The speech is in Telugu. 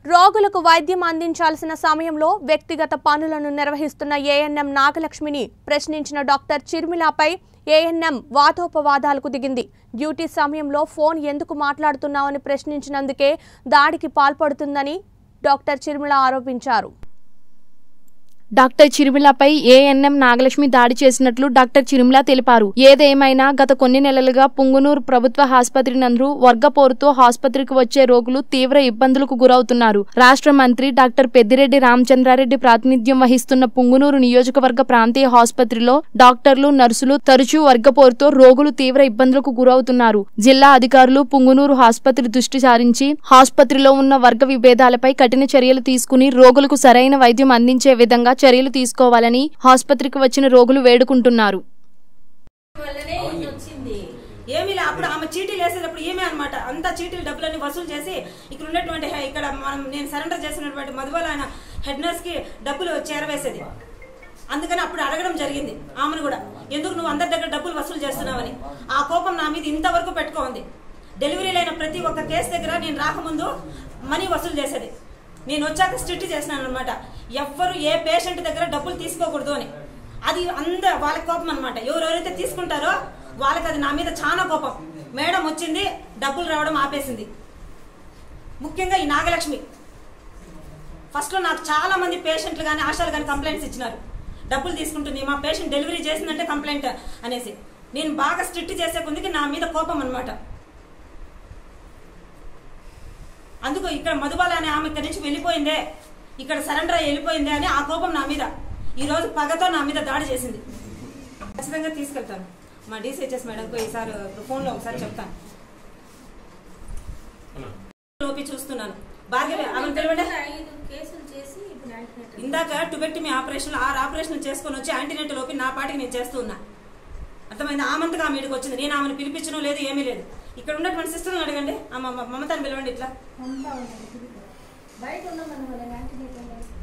రోగులకు వైద్యం అందించాల్సిన సమయంలో వ్యక్తిగత పనులను నిర్వహిస్తున్న ఏఎన్ఎం నాగలక్ష్మిని ప్రశ్నించిన డాక్టర్ చిర్మిలాపై ఏఎన్ఎం వాదోపవాదాలకు దిగింది డ్యూటీ సమయంలో ఫోన్ ఎందుకు మాట్లాడుతున్నావని ప్రశ్నించినందుకే దాడికి పాల్పడుతుందని డాక్టర్ చిర్మిల ఆరోపించారు డాక్టర్ చిరుమిలపై ఏఎన్ఎం నాగలక్ష్మి దాడి చేసినట్లు డాక్టర్ చిరుమిల తెలిపారు ఏదేమైనా గత కొన్ని నెలలుగా పుంగునూరు ప్రభుత్వ ఆసుపత్రి నందు వర్గపోరుతో ఆసుపత్రికి వచ్చే రోగులు తీవ్ర ఇబ్బందులకు గురవుతున్నారు రాష్ట్ర మంత్రి డాక్టర్ పెద్దిరెడ్డి రామచంద్రారెడ్డి ప్రాతినిధ్యం వహిస్తున్న పుంగునూరు నియోజకవర్గ ప్రాంతీయ ఆసుపత్రిలో డాక్టర్లు నర్సులు తరచూ వర్గపోరుతో రోగులు తీవ్ర ఇబ్బందులకు గురవుతున్నారు జిల్లా అధికారులు పుంగునూరు ఆసుపత్రి దృష్టి సారించి ఆసుపత్రిలో ఉన్న వర్గ విభేదాలపై కఠిన చర్యలు తీసుకుని రోగులకు సరైన వైద్యం అందించే విధంగా చర్యలు తీసుకోవాలని ఆసుపత్రికి వచ్చిన రోగులు వేడుకుంటున్నారు వల్లనే ఇది వచ్చింది ఏమీ లే అప్పుడు ఆమె చీటీలు వేసేటప్పుడు ఏమే అనమాట అంతా చీటీలు డబ్బులన్నీ వసూలు చేసి ఇక్కడ ఉన్నటువంటి హె- ఇక్కడ మనం నేను సరెండర్ చేసినటువంటి మధుబల ఆయన హెడ్ నర్స్ కి డబ్బులు చేరవేసేది అందుకని అప్పుడు అడగడం జరిగింది ఆమెను కూడా ఎందుకు నువ్వు అందరి దగ్గర డబ్బులు వసూలు చేస్తున్నావని ఆ కోపం నా మీద ఇంతవరకు పెట్టుకోంది డెలివరీ అయిన ప్రతి ఒక్క కేసు దగ్గర నేను రాకముందు మనీ వసూలు చేసేది నేను వచ్చాక స్ట్రిక్ట్ చేసినాను అనమాట ఎవ్వరు ఏ పేషెంట్ దగ్గర డబ్బులు తీసుకోకూడదు అని అది అంద వాళ్ళకి కోపం అనమాట ఎవరెవరైతే తీసుకుంటారో వాళ్ళకి అది నా మీద చాలా కోపం మేడం వచ్చింది డబ్బులు రావడం ఆపేసింది ముఖ్యంగా ఈ నాగలక్ష్మి ఫస్ట్లో నాకు చాలా మంది పేషెంట్లు కానీ ఆశాలు కానీ కంప్లైంట్స్ ఇచ్చినారు డబ్బులు తీసుకుంటుంది మా పేషెంట్ డెలివరీ చేసిందంటే కంప్లైంట్ అనేసి నేను బాగా స్ట్రిక్ట్ చేసే కొందికి నా మీద కోపం అనమాట అందుకు ఇక్కడ మధుబాల అనే ఆమె ఇక్కడి నుంచి వెళ్ళిపోయిందే ఇక్కడ సరెండర్ అయ్యి వెళ్ళిపోయిందే అని ఆ కోపం నా మీద ఈ రోజు పగతో నా మీద దాడి చేసింది ఖచ్చితంగా తీసుకెళ్తాను మా డీసీహెచ్ఎస్ మేడంకు ఈసారి ఫోన్లో ఒకసారి చెప్తాను లోపి చూస్తున్నాను భార్గవి ఆమెను పిలవండి ఐదు కేసులు చేసి ఇప్పుడు యాంటీనేటల్ ఇందాక టుబెక్టమీ ఆపరేషన్ ఆరు ఆపరేషన్ చేసుకొని వచ్చి యాంటీనెట్ లోపి నా పాటికి నేను చేస్తూ ఉన్నా అర్థమైంది ఆమంతగా ఆమె ఇక్కడికి వచ్చింది నేను ఆమెను పిలిపించడం లేదు ఏమీ లేదు ఇక్కడ ఉన్నటువంటి సిస్టర్ని అడగండి ఆ మమ- మమతాని పిలవండి ఇట్లా అంతా ఉంది బయట ఉన్న మనం యాంటీనేటల్